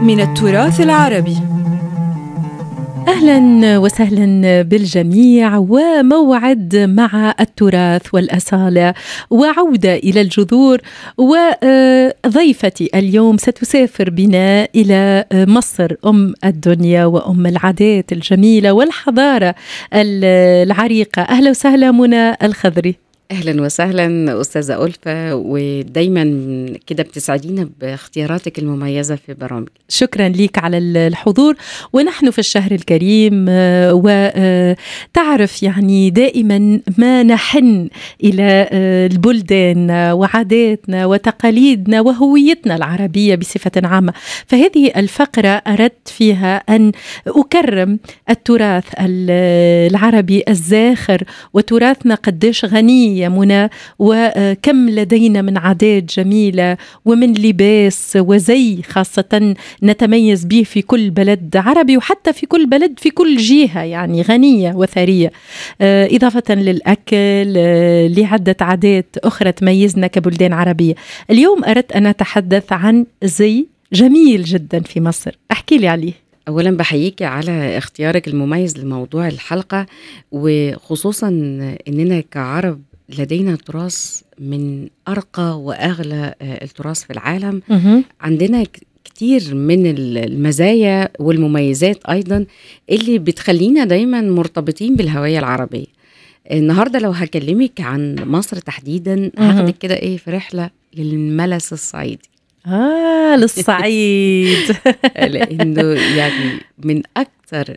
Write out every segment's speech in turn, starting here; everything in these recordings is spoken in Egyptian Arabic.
من التراث العربي اهلا وسهلا بالجميع وموعد مع التراث والاصاله وعوده الى الجذور وضيفتي اليوم ستسافر بنا الى مصر ام الدنيا وام العادات الجميله والحضاره العريقه اهلا وسهلا منى الخضري اهلا وسهلا استاذه الفه ودايما كده بتسعدينا باختياراتك المميزه في برامج شكرا لك على الحضور ونحن في الشهر الكريم وتعرف يعني دائما ما نحن الى البلدان وعاداتنا وتقاليدنا وهويتنا العربيه بصفه عامه فهذه الفقره اردت فيها ان اكرم التراث العربي الزاخر وتراثنا قديش غني يا منى وكم لدينا من عادات جميلة ومن لباس وزي خاصة نتميز به في كل بلد عربي وحتى في كل بلد في كل جهة يعني غنية وثرية إضافة للأكل لعدة عادات أخرى تميزنا كبلدان عربية اليوم أردت أن أتحدث عن زي جميل جدا في مصر احكي لي عليه اولا بحييكي على اختيارك المميز لموضوع الحلقه وخصوصا اننا كعرب لدينا تراث من ارقى واغلى التراث في العالم عندنا كتير من المزايا والمميزات ايضا اللي بتخلينا دايما مرتبطين بالهويه العربيه النهارده لو هكلمك عن مصر تحديدا هاخدك كده ايه في رحله للملس الصعيدي آه للصعيد لأنه يعني من أكثر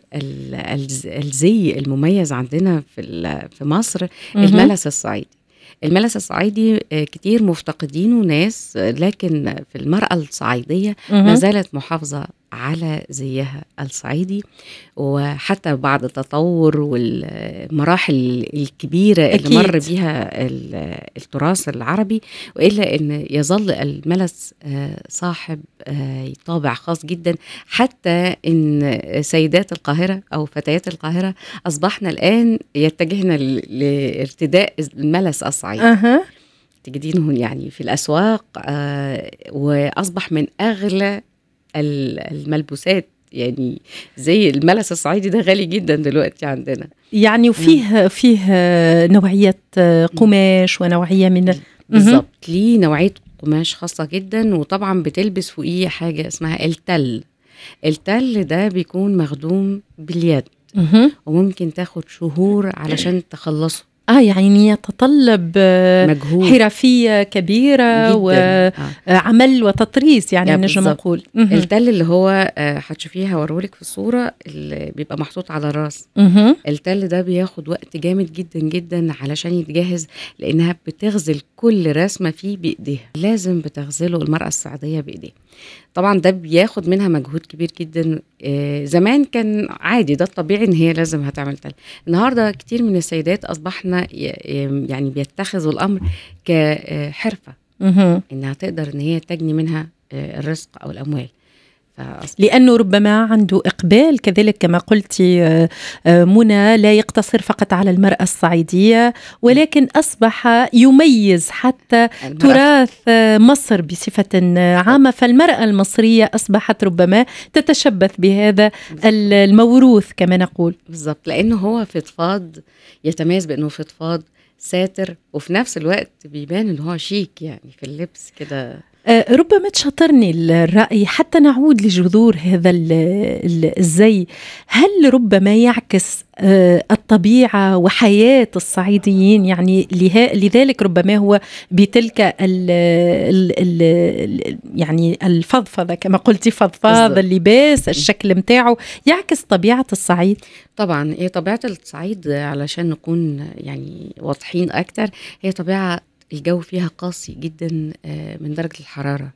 الزي المميز عندنا في في مصر الملس الصعيدي الملس الصعيدي كتير مفتقدينه ناس لكن في المرأة الصعيدية ما زالت محافظة على زيها الصعيدي وحتى بعد التطور والمراحل الكبيرة أكيد. اللي مر بها التراث العربي وإلا أن يظل الملس صاحب طابع خاص جدا حتى أن سيدات القاهرة أو فتيات القاهرة أصبحنا الآن يتجهن لارتداء الملس الصعيدي أه. تجدينه يعني في الأسواق وأصبح من أغلى الملبوسات يعني زي الملس الصعيدي ده غالي جدا دلوقتي عندنا يعني وفيه فيه نوعية قماش ونوعية من بالظبط ليه نوعية قماش خاصة جدا وطبعا بتلبس فوقيه حاجة اسمها التل التل ده بيكون مخدوم باليد وممكن تاخد شهور علشان تخلصه اه يعني يتطلب مجهود حرفيه كبيره وعمل آه. وتطريز يعني, يعني نجم نقول التل اللي هو هتشوفيه هوريهولك في الصوره اللي بيبقى محطوط على الراس التل ده بياخد وقت جامد جدا جدا علشان يتجهز لانها بتغزل كل رسمه فيه بايديها لازم بتغزله المراه السعوديه بايديها طبعا ده بياخد منها مجهود كبير جدا آه زمان كان عادي ده الطبيعي ان هي لازم هتعمل تل النهارده كتير من السيدات اصبحنا يعني بيتخذوا الامر كحرفه انها تقدر ان هي تجني منها آه الرزق او الاموال لأنه ربما عنده إقبال كذلك كما قلت منى لا يقتصر فقط على المرأة الصعيدية ولكن أصبح يميز حتى تراث مصر بصفة عامة فالمرأة المصرية أصبحت ربما تتشبث بهذا الموروث كما نقول بالضبط لأنه هو فضفاض يتميز بأنه فضفاض ساتر وفي نفس الوقت بيبان ان هو شيك يعني في اللبس كده ربما تشاطرني الرأي حتى نعود لجذور هذا الزي هل ربما يعكس الطبيعة وحياة الصعيديين يعني لذلك ربما هو بتلك ال ال ال يعني الفضفضة كما قلتي فضفاض اللباس الشكل متاعه يعكس طبيعة الصعيد طبعا هي طبيعة الصعيد علشان نكون يعني واضحين أكتر هي طبيعة الجو فيها قاسي جدا من درجة الحرارة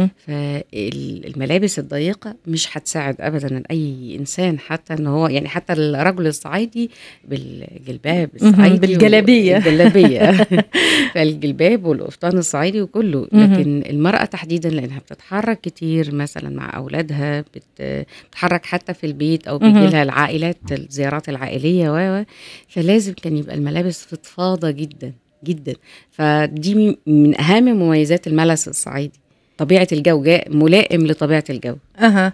فالملابس الضيقة مش هتساعد أبدا أي إنسان حتى إن هو يعني حتى الرجل الصعيدي بالجلباب الصعيدي بالجلابية الجلابية فالجلباب والقفطان الصعيدي وكله لكن المرأة تحديدا لأنها بتتحرك كتير مثلا مع أولادها بتتحرك حتى في البيت أو بيجي لها العائلات الزيارات العائلية و فلازم كان يبقى الملابس فضفاضة جدا جدا فدي من اهم مميزات الملس الصعيدي طبيعه الجو جاء ملائم لطبيعه الجو أها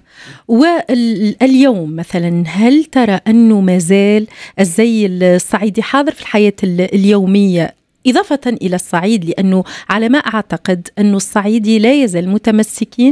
واليوم مثلا هل ترى أنه ما زال الزي الصعيدي حاضر في الحياة اليومية إضافة إلى الصعيد لأنه على ما أعتقد أن الصعيدي لا يزال متمسكين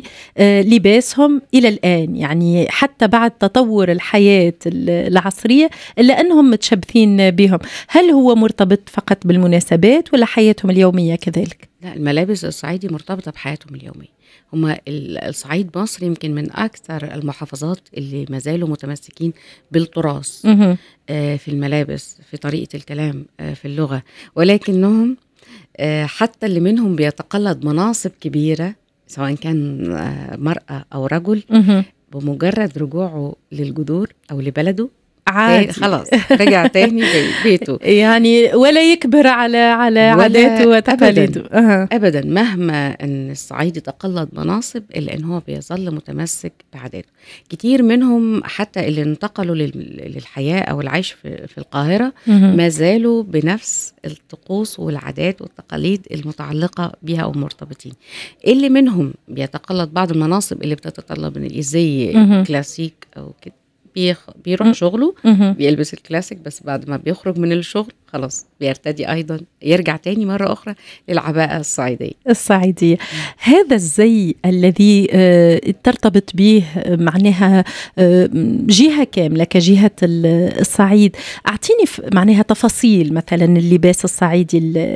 بلباسهم إلى الآن يعني حتى بعد تطور الحياة العصرية إلا أنهم متشبثين بهم هل هو مرتبط فقط بالمناسبات ولا حياتهم اليومية كذلك؟ لا الملابس الصعيدي مرتبطة بحياتهم اليومية هم الصعيد مصر يمكن من أكثر المحافظات اللي ما زالوا متمسكين بالتراث آه في الملابس في طريقة الكلام آه في اللغة ولكنهم آه حتى اللي منهم بيتقلد مناصب كبيرة سواء كان مرأة أو رجل بمجرد رجوعه للجذور أو لبلده عادي خلاص رجع تاني بيته يعني ولا يكبر على على عاداته وتقاليده أبداً, ابدا مهما ان الصعيدي تقلد مناصب الا ان هو بيظل متمسك بعاداته كتير منهم حتى اللي انتقلوا للحياه او العيش في, في القاهره ما زالوا بنفس الطقوس والعادات والتقاليد المتعلقه بها او مرتبطين اللي منهم بيتقلد بعض المناصب اللي بتتطلب زي كلاسيك او كده بيخ... بيروح م- شغله م- بيلبس الكلاسيك بس بعد ما بيخرج من الشغل خلاص بيرتدي ايضا يرجع تاني مره اخرى للعباءه الصعيديه الصعيديه هذا الزي الذي ترتبط به معناها جهه كامله كجهه الصعيد اعطيني معناها تفاصيل مثلا اللباس الصعيدي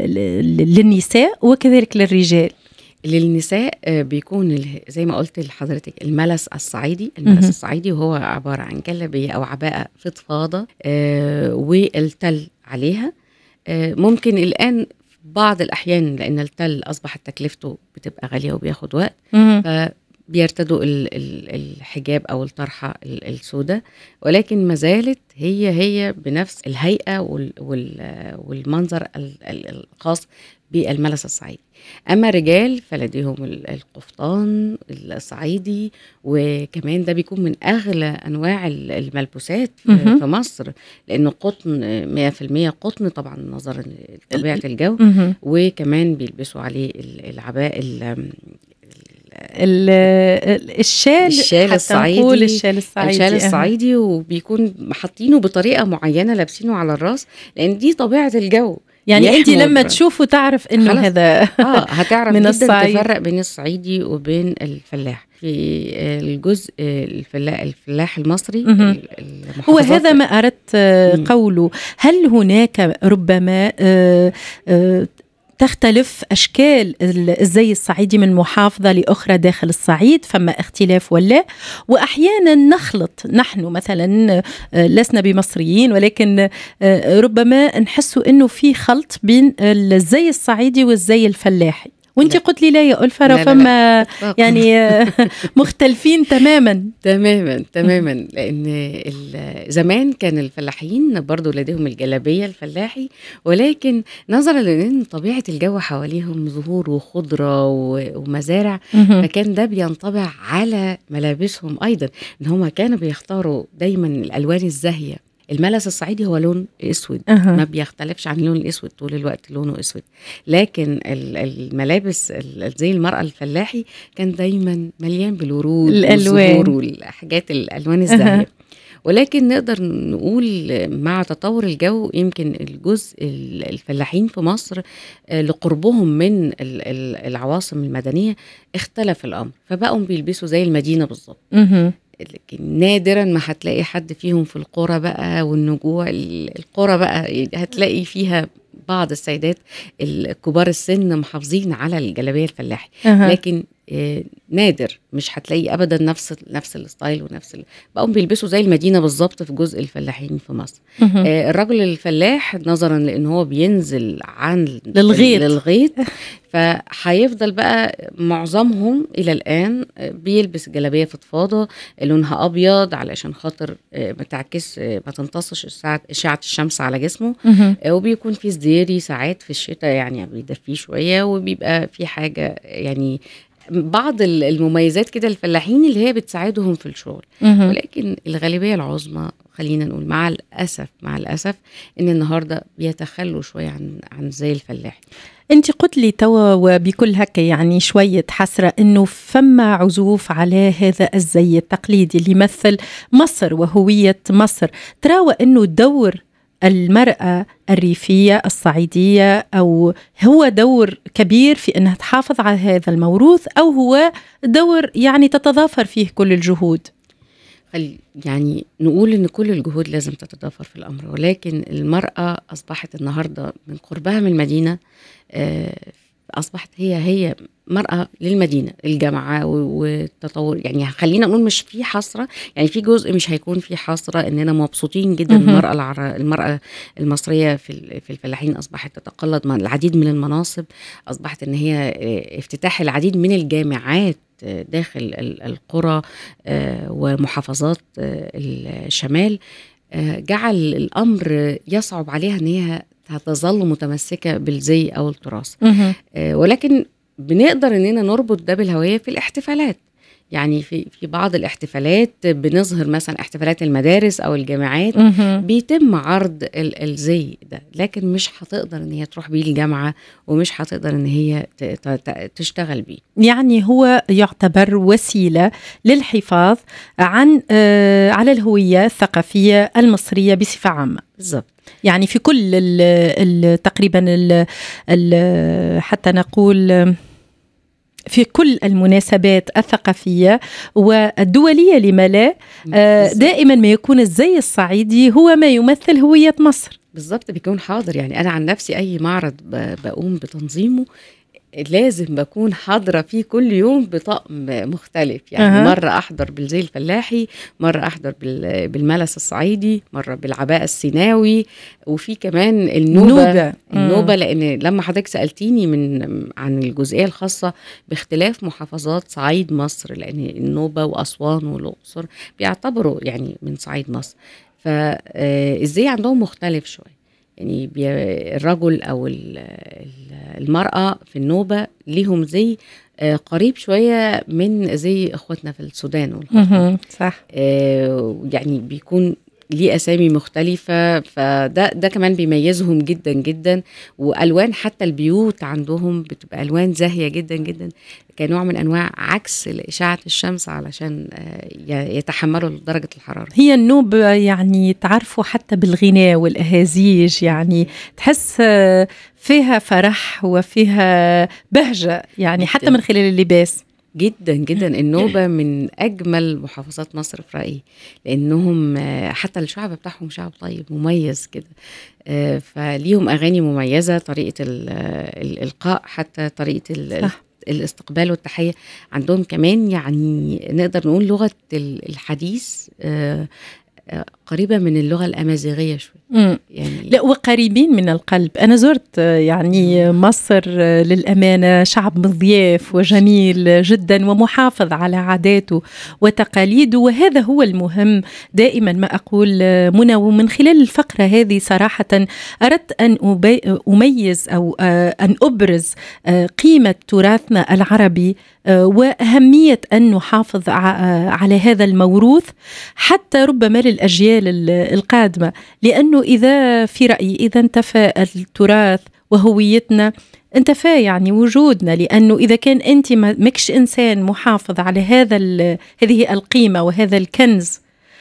للنساء وكذلك للرجال للنساء بيكون زي ما قلت لحضرتك الملس الصعيدي الملس الصعيدي وهو عبارة عن جلبية أو عباءة فضفاضة والتل عليها ممكن الآن بعض الأحيان لأن التل أصبحت تكلفته بتبقى غالية وبياخد وقت فبيرتدوا الحجاب أو الطرحة السوداء ولكن ما زالت هي هي بنفس الهيئة والمنظر الخاص بالملس الصعيدي اما الرجال فلديهم القفطان الصعيدي وكمان ده بيكون من اغلى انواع الملبوسات في مصر لانه قطن 100% قطن طبعا نظرا لطبيعه الجو وكمان بيلبسوا عليه العباء الشال الشال الصعيدي نقول الشال الصعيدي الشال الصعيدي وبيكون حاطينه بطريقه معينه لابسينه على الراس لان دي طبيعه الجو يعني انت لما تشوفه تعرف انه هذا اه هتعرف من جدا الصعيد. تفرق بين الصعيدي وبين الفلاح في الجزء الفلاح, الفلاح المصري هو هذا ما اردت قوله هل هناك ربما آآ آآ تختلف أشكال الزي الصعيدي من محافظة لأخرى داخل الصعيد فما اختلاف ولا وأحيانا نخلط نحن مثلا لسنا بمصريين ولكن ربما نحس أنه في خلط بين الزي الصعيدي والزي الفلاحي وانت قلت لي لا يا ألفة فما يعني مختلفين تماما تماما تماما لان زمان كان الفلاحين برضو لديهم الجلابيه الفلاحي ولكن نظرا لان طبيعه الجو حواليهم زهور وخضره ومزارع فكان ده بينطبع على ملابسهم ايضا ان هم كانوا بيختاروا دايما الالوان الزاهيه الملس الصعيدي هو لون اسود أه. ما بيختلفش عن اللون الاسود طول الوقت لونه اسود لكن الملابس زي المراه الفلاحي كان دايما مليان بالورود الالوان والحاجات الالوان الزاهيه أه. ولكن نقدر نقول مع تطور الجو يمكن الجزء الفلاحين في مصر لقربهم من العواصم المدنيه اختلف الامر فبقوا بيلبسوا زي المدينه بالظبط لكن نادرا ما هتلاقي حد فيهم في القرى بقى والنجوع القرى بقى هتلاقي فيها بعض السيدات الكبار السن محافظين على الجلابيه الفلاحي أه. لكن آه نادر مش هتلاقي ابدا نفس نفس الستايل ونفس ال... بقوا بيلبسوا زي المدينه بالظبط في جزء الفلاحين في مصر آه الرجل الفلاح نظرا لان هو بينزل عن للغيط للغيط فهيفضل بقى معظمهم الى الان بيلبس جلابيه فضفاضه لونها ابيض علشان خاطر ما تعكس ما تمتصش اشعه الشمس على جسمه وبيكون في سديري ساعات في الشتاء يعني بيدفيه شويه وبيبقى في حاجه يعني بعض المميزات كده الفلاحين اللي هي بتساعدهم في الشغل ولكن الغالبيه العظمى خلينا نقول مع الاسف مع الاسف ان النهارده بيتخلوا شويه عن عن زي الفلاح انت قلت لي توا وبكل هكا يعني شويه حسره انه فما عزوف على هذا الزي التقليدي اللي يمثل مصر وهويه مصر تراوى انه دور المرأة الريفية الصعيدية أو هو دور كبير في أنها تحافظ على هذا الموروث أو هو دور يعني تتضافر فيه كل الجهود يعني نقول ان كل الجهود لازم تتضافر في الامر ولكن المراه اصبحت النهارده من قربها من المدينه آه، اصبحت هي هي مرأة للمدينة الجامعة والتطور يعني خلينا نقول مش في حسرة يعني في جزء مش هيكون في حسرة اننا مبسوطين جدا المرأة العر... المرأة المصرية في في الفلاحين اصبحت تتقلد العديد من المناصب اصبحت ان هي آه، افتتاح العديد من الجامعات داخل القرى آه، ومحافظات آه، الشمال جعل الامر يصعب عليها ان هي هتظل متمسكه بالزي او التراث ولكن بنقدر اننا نربط ده بالهويه في الاحتفالات يعني في في بعض الاحتفالات بنظهر مثلا احتفالات المدارس او الجامعات بيتم عرض الزي ده لكن مش هتقدر ان هي تروح بيه الجامعه ومش هتقدر ان هي تشتغل بيه يعني هو يعتبر وسيله للحفاظ عن آه على الهويه الثقافيه المصريه بصفه عامه بالضبط يعني في كل ال ال تقريبا ال حتى نقول في كل المناسبات الثقافية والدولية لما لا آه، دائما ما يكون الزي الصعيدي هو ما يمثل هوية مصر بالضبط بيكون حاضر يعني أنا عن نفسي أي معرض بقوم بتنظيمه لازم بكون حاضره فيه كل يوم بطقم مختلف يعني أه. مره احضر بالزي الفلاحي مره احضر بالملس الصعيدي مره بالعباءه السيناوي وفي كمان النوبه نوبة. النوبه لان لما حضرتك سالتيني من عن الجزئيه الخاصه باختلاف محافظات صعيد مصر لان النوبه واسوان والاقصر بيعتبروا يعني من صعيد مصر فازاي عندهم مختلف شويه يعني الرجل او المراه في النوبه ليهم زي آه، قريب شويه من زي اخواتنا في السودان والخرطوم صح آه، يعني بيكون ليه اسامي مختلفه فده ده كمان بيميزهم جدا جدا والوان حتى البيوت عندهم بتبقى الوان زاهيه جدا جدا كنوع من انواع عكس اشعه الشمس علشان آه، يتحملوا درجه الحراره هي النوب يعني تعرفوا حتى بالغناء والاهازيج يعني تحس آه، فيها فرح وفيها بهجه يعني حتى من خلال اللباس جدا جدا النوبه من اجمل محافظات مصر في رايي لانهم آه، حتى الشعب بتاعهم شعب طيب مميز كده فليهم اغاني مميزه طريقه الالقاء حتى طريقه صح. الاستقبال والتحيه عندهم كمان يعني نقدر نقول لغه الحديث آه، آه، قريبة من اللغة الأمازيغية شوي يعني لا وقريبين من القلب أنا زرت يعني مصر للأمانة شعب مضياف وجميل جدا ومحافظ على عاداته وتقاليده وهذا هو المهم دائما ما أقول منى ومن خلال الفقرة هذه صراحة أردت أن أميز أو آه، أن أبرز آه، قيمة تراثنا العربي آه، وأهمية أن نحافظ على هذا الموروث حتى ربما للأجيال الأجيال القادمة لأنه إذا في رأيي إذا انتفى التراث وهويتنا انتفى يعني وجودنا لأنه إذا كان أنت مكش إنسان محافظ على هذا هذه القيمة وهذا الكنز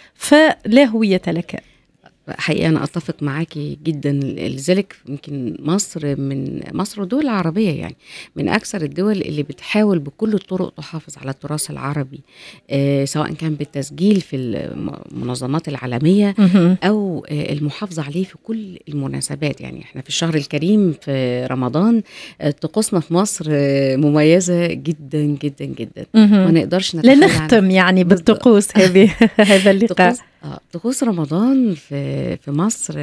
فلا هوية لك حقيقة أنا أتفق معاكي جدا لذلك يمكن مصر من مصر والدول العربية يعني من أكثر الدول اللي بتحاول بكل الطرق تحافظ على التراث العربي آه سواء كان بالتسجيل في المنظمات العالمية أو آه المحافظة عليه في كل المناسبات يعني احنا في الشهر الكريم في رمضان آه طقوسنا في مصر آه مميزة جدا جدا جدا ما نقدرش نتخيل لنختم يعني بالطقوس هذه هذا اللقاء اه طقوس رمضان في في مصر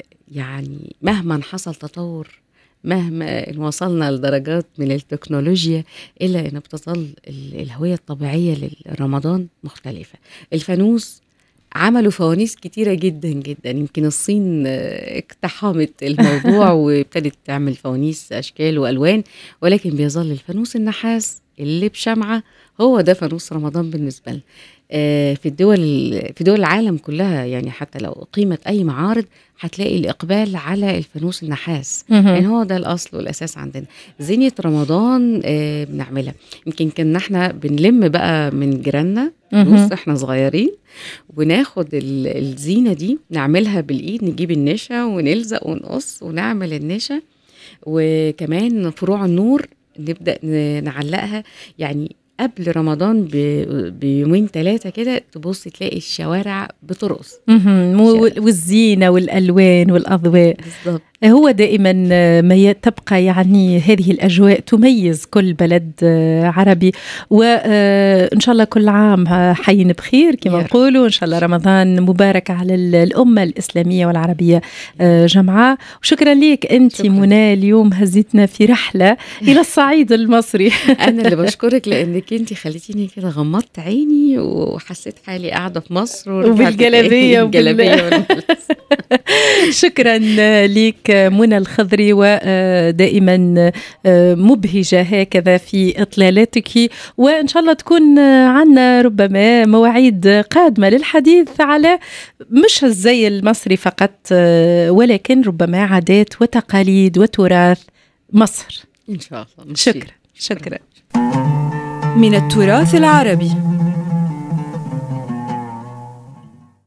يعني مهما حصل تطور مهما وصلنا لدرجات من التكنولوجيا الا ان بتظل الهويه الطبيعيه لرمضان مختلفه الفانوس عملوا فوانيس كتيره جدا جدا يمكن الصين اقتحمت الموضوع وابتدت تعمل فوانيس اشكال والوان ولكن بيظل الفانوس النحاس اللي بشمعة هو ده فانوس رمضان بالنسبة لنا آه، في الدول في دول العالم كلها يعني حتى لو أقيمت أي معارض هتلاقي الإقبال على الفانوس النحاس يعني هو ده الأصل والأساس عندنا زينة رمضان آه، بنعملها يمكن كنا احنا بنلم بقى من جيراننا فلوس احنا صغيرين وناخد الزينة دي نعملها بالإيد نجيب النشا ونلزق ونقص ونعمل النشا وكمان فروع النور نبدأ نعلقها يعني قبل رمضان بيومين ثلاثة كده تبص تلاقي الشوارع بترقص والزينة والألوان والأضواء بالضبط هو دائما ما تبقى يعني هذه الأجواء تميز كل بلد عربي وإن شاء الله كل عام حين بخير كما نقولوا إن شاء الله رمضان مبارك على الأمة الإسلامية والعربية جمعاء وشكرا لك أنت منى اليوم هزيتنا في رحلة إلى الصعيد المصري أنا اللي بشكرك لأنك أنت خليتيني كده غمضت عيني وحسيت حالي قاعدة في مصر وبالجلابية وبالجلابية شكرا لك منى الخضري ودائما آه، مبهجة هكذا في إطلالاتك وإن شاء الله تكون عنا ربما مواعيد قادمة للحديث على مش الزي المصري فقط آه، ولكن ربما عادات وتقاليد وتراث مصر إن شاء الله شكرا شكرا من التراث العربي